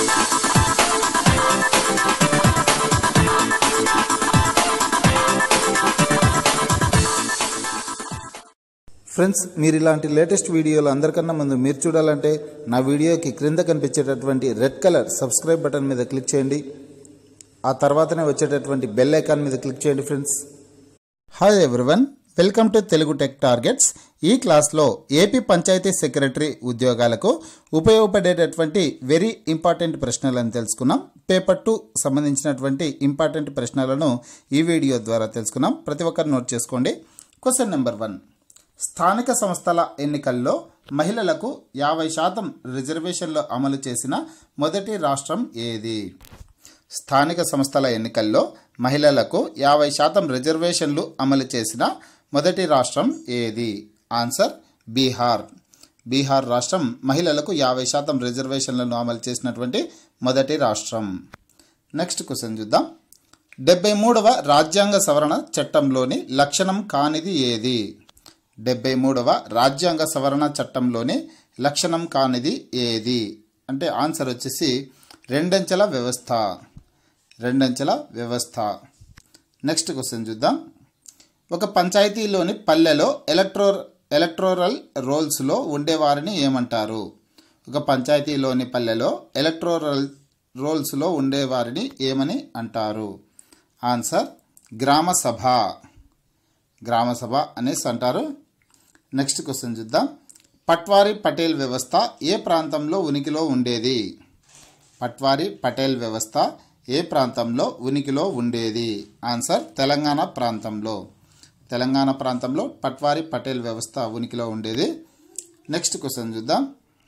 friends మీరు ఇలాంటి latest వీడియోలు అందరికన్నా ముందు మీరు చూడాలంటే నా వీడియోకి క్రింద కనిపించేటటువంటి రెడ్ కలర్ సబ్స్క్రైబ్ బటన్ మీద క్లిక్ చేయండి ఆ తర్వాతనే వచ్చేటటువంటి బెల్ ఐకాన్ మీద క్లిక్ చేయండి friends hi everyone welcome to Telugu tech targets ఈ క్లాస్లో ఏపీ పంచాయతీ సెక్రటరీ ఉద్యోగాలకు ఉపయోగపడేటటువంటి వెరీ ఇంపార్టెంట్ ప్రశ్నలను తెలుసుకున్నాం పేపర్ టూ సంబంధించినటువంటి ఇంపార్టెంట్ ప్రశ్నలను ఈ వీడియో ద్వారా తెలుసుకున్నాం ప్రతి ఒక్కరు నోట్ చేసుకోండి క్వశ్చన్ నెంబర్ వన్ స్థానిక సంస్థల ఎన్నికల్లో మహిళలకు యాభై శాతం రిజర్వేషన్లు అమలు చేసిన మొదటి రాష్ట్రం ఏది స్థానిక సంస్థల ఎన్నికల్లో మహిళలకు యాభై శాతం రిజర్వేషన్లు అమలు చేసిన మొదటి రాష్ట్రం ఏది ఆన్సర్ బీహార్ బీహార్ రాష్ట్రం మహిళలకు యాభై శాతం రిజర్వేషన్లను అమలు చేసినటువంటి మొదటి రాష్ట్రం నెక్స్ట్ క్వశ్చన్ చూద్దాం డెబ్బై మూడవ రాజ్యాంగ సవరణ చట్టంలోని లక్షణం కానిది ఏది డెబ్బై మూడవ రాజ్యాంగ సవరణ చట్టంలోని లక్షణం కానిది ఏది అంటే ఆన్సర్ వచ్చేసి రెండంచెల వ్యవస్థ రెండంచెల వ్యవస్థ నెక్స్ట్ క్వశ్చన్ చూద్దాం ఒక పంచాయతీలోని పల్లెలో ఎలక్ట్రో ఎలక్ట్రోరల్ రోల్స్లో ఉండేవారిని ఏమంటారు ఒక పంచాయతీలోని పల్లెలో ఎలక్ట్రోరల్ రోల్స్లో ఉండేవారిని ఏమని అంటారు ఆన్సర్ గ్రామ సభ గ్రామ సభ అనేసి అంటారు నెక్స్ట్ క్వశ్చన్ చూద్దాం పట్వారీ పటేల్ వ్యవస్థ ఏ ప్రాంతంలో ఉనికిలో ఉండేది పట్వారీ పటేల్ వ్యవస్థ ఏ ప్రాంతంలో ఉనికిలో ఉండేది ఆన్సర్ తెలంగాణ ప్రాంతంలో తెలంగాణ ప్రాంతంలో పట్వారీ పటేల్ వ్యవస్థ ఉనికిలో ఉండేది నెక్స్ట్ క్వశ్చన్ చూద్దాం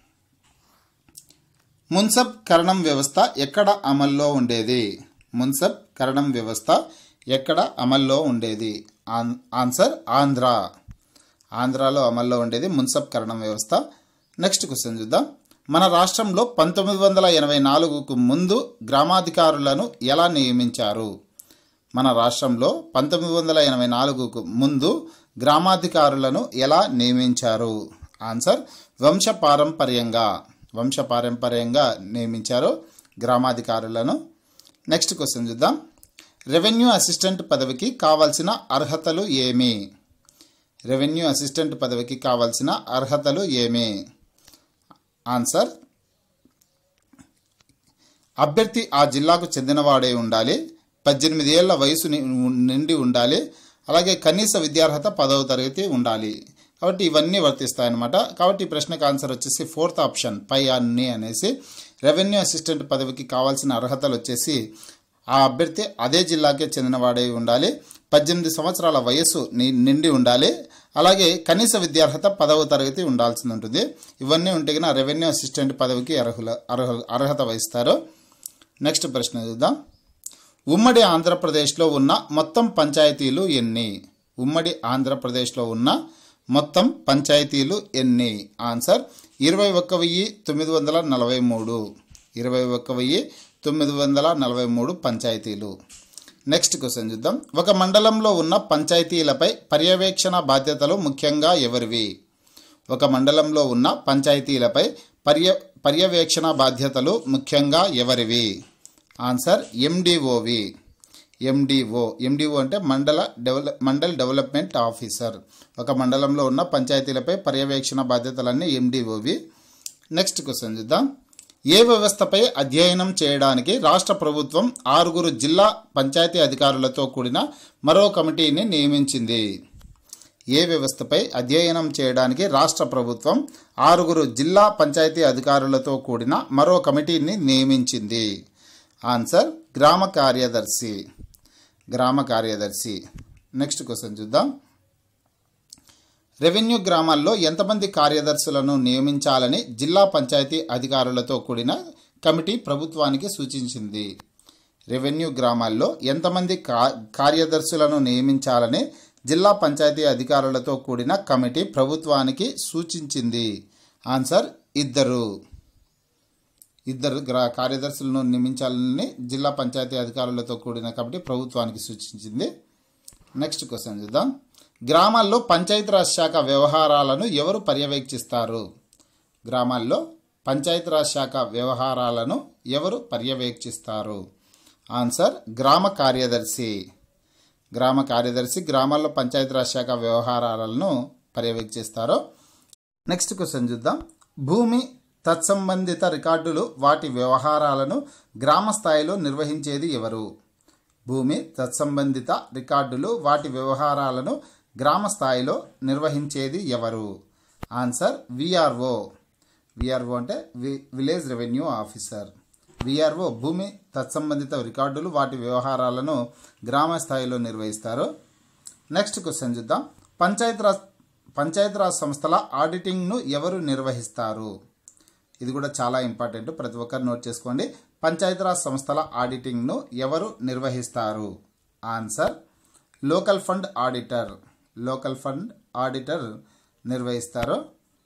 మున్సబ్ కరణం వ్యవస్థ ఎక్కడ అమల్లో ఉండేది మున్సబ్ కరణం వ్యవస్థ ఎక్కడ అమల్లో ఉండేది ఆన్- ఆన్సర్ ఆంధ్ర ఆంధ్రాలో అమల్లో ఉండేది మున్సబ్ కరణం వ్యవస్థ నెక్స్ట్ క్వశ్చన్ చూద్దాం మన రాష్ట్రంలో పంతొమ్మిది వందల ఎనభై నాలుగుకు ముందు గ్రామాధికారులను ఎలా నియమించారు మన రాష్ట్రంలో పంతొమ్మిది వందల ఎనభై నాలుగుకు ముందు గ్రామాధికారులను ఎలా నియమించారు ఆన్సర్ వంశపారంపర్యంగా వంశపారంపర్యంగా నియమించారు గ్రామాధికారులను నెక్స్ట్ క్వశ్చన్ చూద్దాం రెవెన్యూ అసిస్టెంట్ పదవికి కావాల్సిన అర్హతలు ఏమి రెవెన్యూ అసిస్టెంట్ పదవికి కావాల్సిన అర్హతలు ఏమి ఆన్సర్ అభ్యర్థి ఆ జిల్లాకు చెందినవాడే ఉండాలి పద్దెనిమిది ఏళ్ల వయసు ని- నిండి ఉండాలి అలాగే కనీస విద్యార్హత పదవ తరగతి ఉండాలి కాబట్టి ఇవన్నీ వర్తిస్తాయన్నమాట కాబట్టి ఈ ప్రశ్నకు ఆన్సర్ వచ్చేసి ఫోర్త్ ఆప్షన్ పై అన్ని అనేసి రెవెన్యూ అసిస్టెంట్ పదవికి కావాల్సిన అర్హతలు వచ్చేసి ఆ అభ్యర్థి అదే జిల్లాకే చెందినవాడై ఉండాలి పద్దెనిమిది సంవత్సరాల వయస్సు ని- నిండి ఉండాలి అలాగే కనీస విద్యార్హత పదవ తరగతి ఉండాల్సి ఉంటుంది ఇవన్నీ ఉంటే కనుక రెవెన్యూ అసిస్టెంట్ పదవికి అర్హుల అర్హ అర్హత వహిస్తారు నెక్స్ట్ ప్రశ్న చూద్దాం ఉమ్మడి ఆంధ్రప్రదేశ్లో ఉన్న మొత్తం పంచాయతీలు ఎన్ని ఉమ్మడి ఆంధ్రప్రదేశ్లో ఉన్న మొత్తం పంచాయతీలు ఎన్ని ఆన్సర్ ఇరవై ఒక్క వెయ్యి తొమ్మిది వందల నలభై మూడు ఇరవై ఒక్క వెయ్యి తొమ్మిది వందల నలభై మూడు పంచాయతీలు నెక్స్ట్ క్వశ్చన్ చూద్దాం ఒక మండలంలో ఉన్న పంచాయతీలపై పర్యవేక్షణ బాధ్యతలు ముఖ్యంగా ఎవరివి ఒక మండలంలో ఉన్న పంచాయతీలపై పర్య పర్యవేక్షణ బాధ్యతలు ముఖ్యంగా ఎవరివి ఆన్సర్ ఎండిఓవి ఎండిఓ ఎండిఓ అంటే మండల డెవలప్ మండల్ డెవలప్మెంట్ ఆఫీసర్ ఒక మండలంలో ఉన్న పంచాయతీలపై పర్యవేక్షణ బాధ్యతలన్నీ ఎండిఓవి నెక్స్ట్ క్వశ్చన్ చూద్దాం ఏ వ్యవస్థపై అధ్యయనం చేయడానికి రాష్ట్ర ప్రభుత్వం ఆరుగురు జిల్లా పంచాయతీ అధికారులతో కూడిన మరో కమిటీని నియమించింది ఏ వ్యవస్థపై అధ్యయనం చేయడానికి రాష్ట్ర ప్రభుత్వం ఆరుగురు జిల్లా పంచాయతీ అధికారులతో కూడిన మరో కమిటీని నియమించింది ఆన్సర్ గ్రామ కార్యదర్శి గ్రామ కార్యదర్శి నెక్స్ట్ క్వశ్చన్ చూద్దాం రెవెన్యూ గ్రామాల్లో ఎంతమంది కార్యదర్శులను నియమించాలని జిల్లా పంచాయతీ అధికారులతో కూడిన కమిటీ ప్రభుత్వానికి సూచించింది రెవెన్యూ గ్రామాల్లో ఎంతమంది కా కార్యదర్శులను నియమించాలని జిల్లా పంచాయతీ అధికారులతో కూడిన కమిటీ ప్రభుత్వానికి సూచించింది ఆన్సర్ ఇద్దరు ఇద్దరు గ్రా కార్యదర్శులను నియమించాలని జిల్లా పంచాయతీ అధికారులతో కూడిన కమిటీ ప్రభుత్వానికి సూచించింది నెక్స్ట్ క్వశ్చన్ చూద్దాం గ్రామాల్లో పంచాయతీరాజ్ శాఖ వ్యవహారాలను ఎవరు పర్యవేక్షిస్తారు గ్రామాల్లో పంచాయతీరాజ్ శాఖ వ్యవహారాలను ఎవరు పర్యవేక్షిస్తారు ఆన్సర్ గ్రామ కార్యదర్శి గ్రామ కార్యదర్శి గ్రామాల్లో పంచాయతీరాజ్ శాఖ వ్యవహారాలను పర్యవేక్షిస్తారు నెక్స్ట్ క్వశ్చన్ చూద్దాం భూమి తత్సంబంధిత రికార్డులు వాటి వ్యవహారాలను గ్రామ స్థాయిలో నిర్వహించేది ఎవరు భూమి తత్సంబంధిత రికార్డులు వాటి వ్యవహారాలను గ్రామ స్థాయిలో నిర్వహించేది ఎవరు ఆన్సర్ విఆర్ఓ విఆర్ఓ అంటే వి- విలేజ్ రెవెన్యూ ఆఫీసర్ విఆర్ఓ భూమి తత్సంబంధిత రికార్డులు వాటి వ్యవహారాలను గ్రామ స్థాయిలో నిర్వహిస్తారు నెక్స్ట్ క్వశ్చన్ చూద్దాం పంచాయతీరాజ్ పంచాయతీరాజ్ సంస్థల ఆడిటింగ్ను ఎవరు నిర్వహిస్తారు ఇది కూడా చాలా ఇంపార్టెంట్ ప్రతి ఒక్కరు నోట్ చేసుకోండి పంచాయతీరాజ్ సంస్థల ఆడిటింగ్ను ఎవరు నిర్వహిస్తారు answer local fund auditor local fund auditor నిర్వహిస్తారు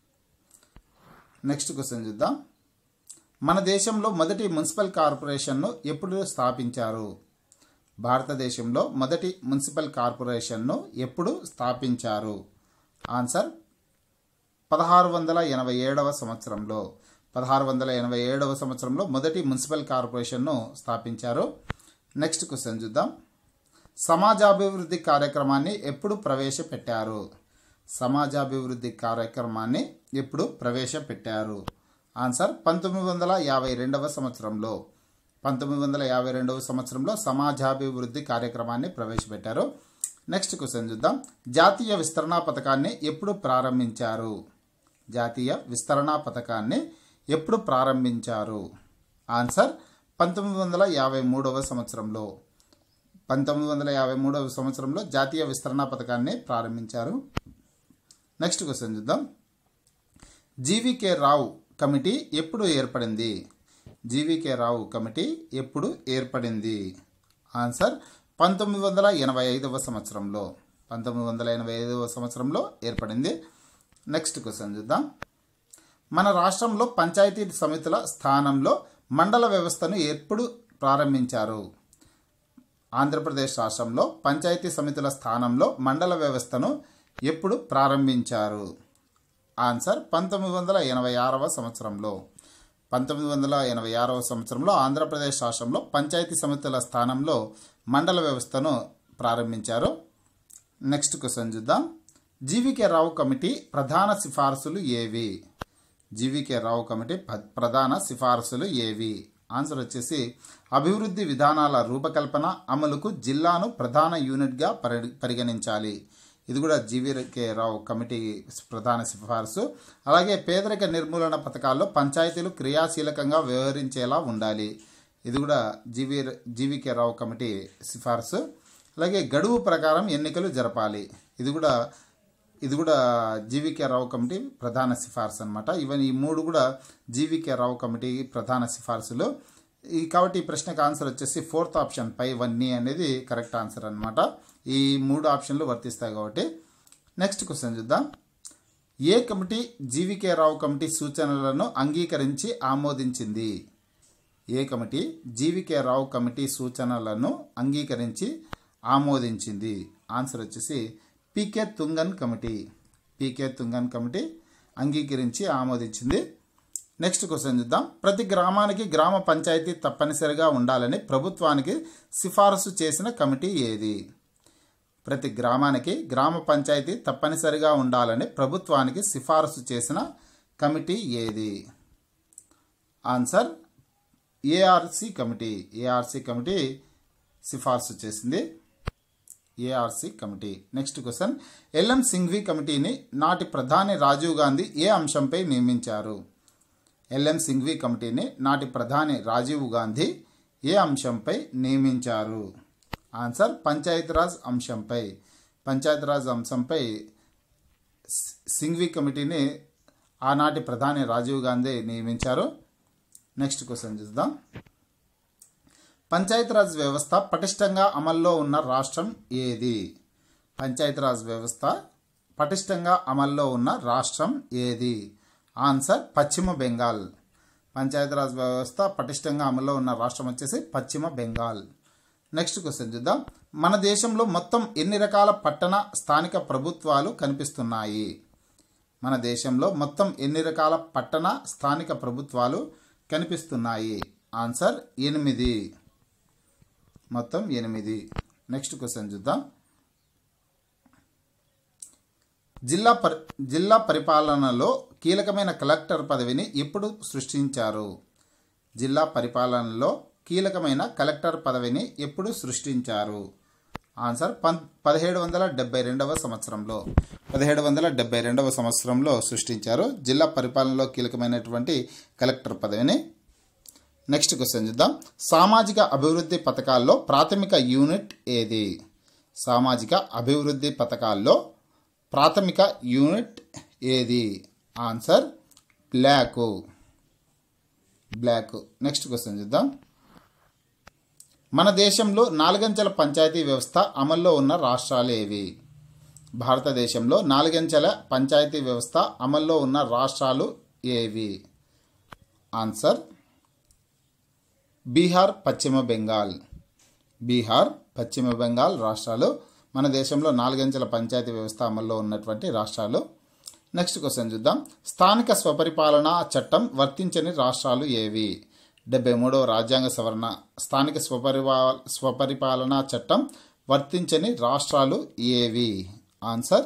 నెక్స్ట్ క్వశ్చన్ చూద్దాం మన దేశంలో మొదటి మున్సిపల్ కార్పొరేషన్ను ఎప్పుడు స్థాపించారు భారతదేశంలో మొదటి మున్సిపల్ కార్పొరేషన్ను ఎప్పుడు స్థాపించారు ఆన్సర్ పదహారు వందల ఎనభై ఏడవ సంవత్సరంలో పదహారు వందల ఎనభై ఏడవ సంవత్సరంలో మొదటి మున్సిపల్ కార్పొరేషన్ను స్థాపించారు నెక్స్ట్ క్వశ్చన్ చూద్దాం సమాజాభివృద్ధి కార్యక్రమాన్ని ఎప్పుడు ప్రవేశపెట్టారు సమాజాభివృద్ధి కార్యక్రమాన్ని ఎప్పుడు ప్రవేశపెట్టారు ఆన్సర్ పంతొమ్మిది వందల యాభై రెండవ సంవత్సరంలో పంతొమ్మిది వందల యాభై రెండవ సంవత్సరంలో సమాజాభివృద్ధి కార్యక్రమాన్ని ప్రవేశపెట్టారు నెక్స్ట్ క్వశ్చన్ చూద్దాం జాతీయ విస్తరణ పథకాన్ని ఎప్పుడు ప్రారంభించారు జాతీయ విస్తరణ పథకాన్ని ఎప్పుడు ప్రారంభించారు ఆన్సర్ పంతొమ్మిది వందల యాభై మూడవ సంవత్సరంలో పంతొమ్మిది వందల యాభై మూడవ సంవత్సరంలో జాతీయ విస్తరణ పథకాన్ని ప్రారంభించారు నెక్స్ట్ క్వశ్చన్ చూద్దాం జీవీకే రావు కమిటీ ఎప్పుడు ఏర్పడింది జీవీకే రావు కమిటీ ఎప్పుడు ఏర్పడింది ఆన్సర్ పంతొమ్మిది వందల ఎనభై ఐదవ సంవత్సరంలో పంతొమ్మిది వందల ఎనభై ఐదవ సంవత్సరంలో ఏర్పడింది నెక్స్ట్ క్వశ్చన్ చూద్దాం మన రాష్ట్రంలో పంచాయతీ సమితుల స్థానంలో మండల వ్యవస్థను ఎప్పుడు ప్రారంభించారు ఆంధ్రప్రదేశ్ రాష్ట్రంలో పంచాయతీ సమితుల స్థానంలో మండల వ్యవస్థను ఎప్పుడు ప్రారంభించారు ఆన్సర్ పంతొమ్మిది వందల ఎనభై ఆరవ సంవత్సరంలో పంతొమ్మిది వందల ఎనభై ఆరవ సంవత్సరంలో ఆంధ్రప్రదేశ్ రాష్ట్రంలో పంచాయతీ సమితుల స్థానంలో మండల వ్యవస్థను ప్రారంభించారు నెక్స్ట్ క్వశ్చన్ చూద్దాం జీవికే రావు కమిటీ ప్రధాన సిఫార్సులు ఏవి జీవికే రావు కమిటీ ప- ప్రధాన సిఫార్సులు ఏవి ఆన్సర్ వచ్చేసి అభివృద్ధి విధానాల రూపకల్పన అమలుకు జిల్లాను ప్రధాన యూనిట్గా పరి పరిగణించాలి ఇది కూడా జీవీకే రావు కమిటీ ప్రధాన సిఫార్సు అలాగే పేదరిక నిర్మూలన పథకాల్లో పంచాయతీలు క్రియాశీలకంగా వ్యవహరించేలా ఉండాలి ఇది కూడా జీవీ జీవీకే రావు కమిటీ సిఫార్సు అలాగే గడువు ప్రకారం ఎన్నికలు జరపాలి ఇది కూడా ఇది కూడా జీవీకే రావు కమిటీ ప్రధాన సిఫార్సు అనమాట ఇవన్నీ ఈ మూడు కూడా జీవీకే రావు కమిటీ ప్రధాన సిఫార్సులు ఈ కాబట్టి ఈ ప్రశ్నకు ఆన్సర్ వచ్చేసి ఫోర్త్ ఆప్షన్ పై వన్నీ అనేది కరెక్ట్ ఆన్సర్ అనమాట ఈ మూడు ఆప్షన్లు వర్తిస్తాయి కాబట్టి నెక్స్ట్ క్వశ్చన్ చూద్దాం ఏ కమిటీ జీవీకే రావు కమిటీ సూచనలను అంగీకరించి ఆమోదించింది ఏ కమిటీ జీవీకే రావు కమిటీ సూచనలను అంగీకరించి ఆమోదించింది ఆన్సర్ వచ్చేసి PK Thungan committee PK Thungan committee అంగీకరించి ఆమోదించింది నెక్స్ట్ క్వశ్చన్ చూద్దాం ప్రతి గ్రామానికి గ్రామ పంచాయతీ తప్పనిసరిగా ఉండాలని ప్రభుత్వానికి సిఫారసు చేసిన కమిటీ ఏది ప్రతి గ్రామానికి గ్రామ పంచాయతీ తప్పనిసరిగా ఉండాలని ప్రభుత్వానికి సిఫారసు చేసిన కమిటీ ఏది answer ARC committee ARC committee సిఫార్సు చేసింది ARC committee next question LM Singhvi కమిటీని నాటి ప్రధాని రాజీవ్ గాంధీ ఏ అంశంపై నియమించారు ఎల్ఎం సింఘ్వి కమిటీని నాటి ప్రధాని రాజీవ్ గాంధీ ఏ అంశంపై నియమించారు ఆన్సర్ పంచాయతీరాజ్ అంశంపై పంచాయతీరాజ్ అంశంపై సి- సింఘ్వి కమిటీని ఆనాటి ప్రధాని రాజీవ్ గాంధీ నియమించారు నెక్స్ట్ క్వశ్చన్ చూద్దాం పంచాయతీరాజ్ వ్యవస్థ పటిష్టంగా అమల్లో ఉన్న రాష్ట్రం ఏది పంచాయతీరాజ్ వ్యవస్థ పటిష్టంగా అమల్లో ఉన్న రాష్ట్రం ఏది ఆన్సర్ పశ్చిమ బెంగాల్ పంచాయతీరాజ్ వ్యవస్థ పటిష్టంగా అమల్లో ఉన్న రాష్ట్రం వచ్చేసి పశ్చిమ బెంగాల్ నెక్స్ట్ క్వశ్చన్ చూద్దాం మన దేశంలో మొత్తం ఎన్ని రకాల పట్టణ స్థానిక ప్రభుత్వాలు కనిపిస్తున్నాయి మన దేశంలో మొత్తం ఎన్ని రకాల పట్టణ స్థానిక ప్రభుత్వాలు కనిపిస్తున్నాయి ఆన్సర్ ఎనిమిది మొత్తం ఎనిమిది నెక్స్ట్ క్వశ్చన్ చూద్దాం జిల్లా పరి జిల్లా పరిపాలనలో కీలకమైన కలెక్టర్ పదవిని ఎప్పుడు సృష్టించారు జిల్లా పరిపాలనలో కీలకమైన కలెక్టర్ పదవిని ఎప్పుడు సృష్టించారు ఆన్సర్ పం పదిహేడు వందల డెబ్బై రెండవ సంవత్సరంలో పదిహేడు వందల డెబ్బై రెండవ సంవత్సరంలో సృష్టించారు జిల్లా పరిపాలనలో కీలకమైనటువంటి కలెక్టర్ పదవిని నెక్స్ట్ క్వశ్చన్ చూద్దాం సామాజిక అభివృద్ధి పథకాల్లో ప్రాథమిక యూనిట్ ఏది సామాజిక అభివృద్ధి పథకాల్లో ప్రాథమిక యూనిట్ ఏది answer block block next question చూద్దాం మన దేశంలో నాలుగంచెల పంచాయతీ వ్యవస్థ అమల్లో ఉన్న రాష్ట్రాలు ఏవి భారతదేశంలో నాలుగంచెల పంచాయతీ వ్యవస్థ అమల్లో ఉన్న రాష్ట్రాలు ఏవి ఆన్సర్ బీహార్ పశ్చిమ బెంగాల్ బీహార్ పశ్చిమ బెంగాల్ రాష్ట్రాలు మన దేశంలో నాలుగంచెల పంచాయతీ వ్యవస్థ అమల్లో ఉన్నటువంటి రాష్ట్రాలు నెక్స్ట్ క్వశ్చన్ చూద్దాం స్థానిక స్వపరిపాలనా చట్టం వర్తించని రాష్ట్రాలు ఏవి డెబ్బై మూడవ రాజ్యాంగ సవరణ స్థానిక స్వపరిపా స్వపరిపాలనా చట్టం వర్తించని రాష్ట్రాలు ఏవి ఆన్సర్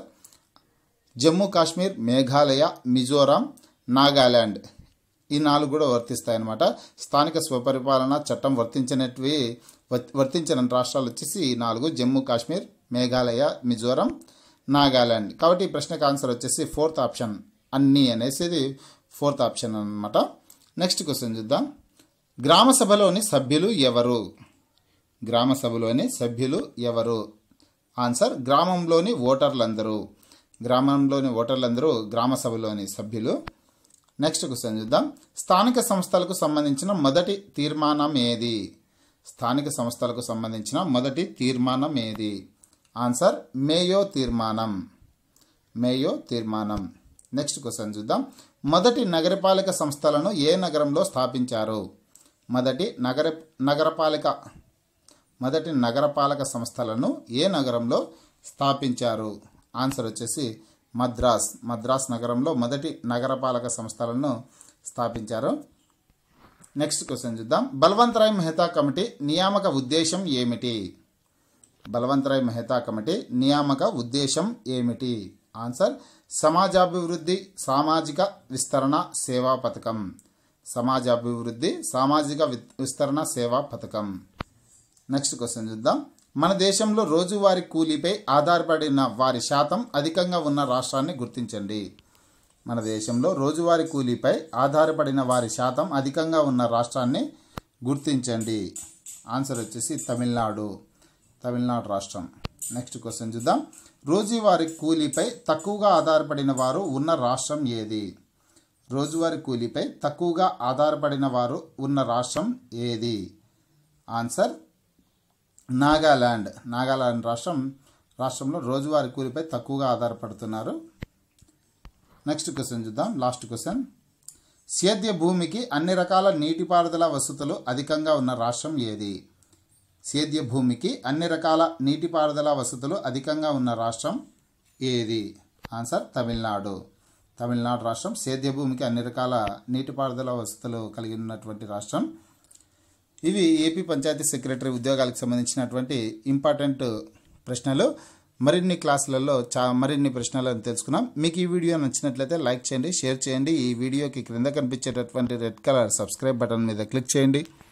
జమ్మూ కాశ్మీర్ మేఘాలయ మిజోరాం నాగాల్యాండ్ ఈ నాలుగు కూడా వర్తిస్తాయి అన్నమాట స్థానిక స్వపరిపాలన చట్టం వర్తించినటివి వర్తి- వర్తించిన రాష్ట్రాలు వచ్చేసి ఈ నాలుగు జమ్మూ కాశ్మీర్ మేఘాలయ మిజోరాం నాగాల్యాండ్ కాబట్టి ఈ ప్రశ్నకు ఆన్సర్ వచ్చేసి ఫోర్త్ ఆప్షన్ అన్నీ అనేసి ఫోర్త్ ఆప్షన్ అన్నమాట నెక్స్ట్ క్వశ్చన్ చూద్దాం గ్రామ సభలోని సభ్యులు ఎవరు గ్రామ సభలోని సభ్యులు ఎవరు ఆన్సర్ గ్రామంలోని ఓటర్లందరూ గ్రామంలోని ఓటర్లందరూ గ్రామ సభలోని సభ్యులు నెక్స్ట్ క్వశ్చన్ చూద్దాం స్థానిక సంస్థలకు సంబంధించిన మొదటి తీర్మానం ఏది స్థానిక సంస్థలకు సంబంధించిన మొదటి తీర్మానం ఏది ఆన్సర్ మేయో తీర్మానం మేయో తీర్మానం నెక్స్ట్ క్వశ్చన్ చూద్దాం మొదటి నగరపాలక సంస్థలను ఏ నగరంలో స్థాపించారు మొదటి నగర నగరపాలక మొదటి నగరపాలక సంస్థలను ఏ నగరంలో స్థాపించారు ఆన్సర్ వచ్చేసి మద్రాస్ మద్రాస్ నగరంలో మొదటి నగరపాలక సంస్థలను స్థాపించారు నెక్స్ట్ క్వశ్చన్ చూద్దాం బల్వంతరాయ్ మెహతా కమిటీ నియామక ఉద్దేశం ఏమిటి బలవంతరాయ్ మెహతా కమిటీ నియామక ఉద్దేశం ఏమిటి ఆన్సర్ సమాజాభివృద్ధి సామాజిక విస్తరణ సేవా పథకం సమాజాభివృద్ధి సామాజిక వి- విస్తరణ సేవా పథకం నెక్స్ట్ క్వశ్చన్ చూద్దాం మన దేశంలో రోజువారీ కూలీపై ఆధారపడిన వారి శాతం అధికంగా ఉన్న రాష్ట్రాన్ని గుర్తించండి మన దేశంలో రోజువారీ కూలీపై ఆధారపడిన వారి శాతం అధికంగా ఉన్న రాష్ట్రాన్ని గుర్తించండి ఆన్సర్ వచ్చేసి తమిళనాడు తమిళనాడు రాష్ట్రం నెక్స్ట్ క్వశ్చన్ చూద్దాం రోజువారీ కూలీపై తక్కువగా ఆధారపడిన వారు ఉన్న రాష్ట్రం ఏది రోజువారీ కూలీపై తక్కువగా ఆధారపడిన వారు ఉన్న రాష్ట్రం ఏది ఆన్సర్ నాగాల్యాండ్ నాగాల్యాండ్ రాష్ట్రం రాష్ట్రంలో రోజువారీ కూలీపై తక్కువగా ఆధారపడుతున్నారు నెక్స్ట్ క్వశ్చన్ చూద్దాం లాస్ట్ క్వశ్చన్ సేద్య భూమికి అన్ని రకాల నీటిపారుదల వసతులు అధికంగా ఉన్న రాష్ట్రం ఏది సేద్య భూమికి అన్ని రకాల నీటిపారుదల వసతులు అధికంగా ఉన్న రాష్ట్రం ఏది ఆన్సర్ తమిళనాడు తమిళనాడు రాష్ట్రం సేద్య భూమికి అన్ని రకాల నీటిపారుదల వసతులు కలిగి ఉన్నటువంటి రాష్ట్రం ఇవి ఏపీ పంచాయతీ సెక్రటరీ ఉద్యోగాలకు సంబంధించినటువంటి ఇంపార్టెంట్ ప్రశ్నలు మరిన్ని క్లాసులలో చా మరిన్ని ప్రశ్నలను తెలుసుకున్నాం మీకు ఈ వీడియో నచ్చినట్లయితే లైక్ చేయండి షేర్ చేయండి ఈ వీడియోకి క్రింద కనిపించేటటువంటి రెడ్ కలర్ సబ్స్క్రైబ్ బటన్ మీద క్లిక్ చేయండి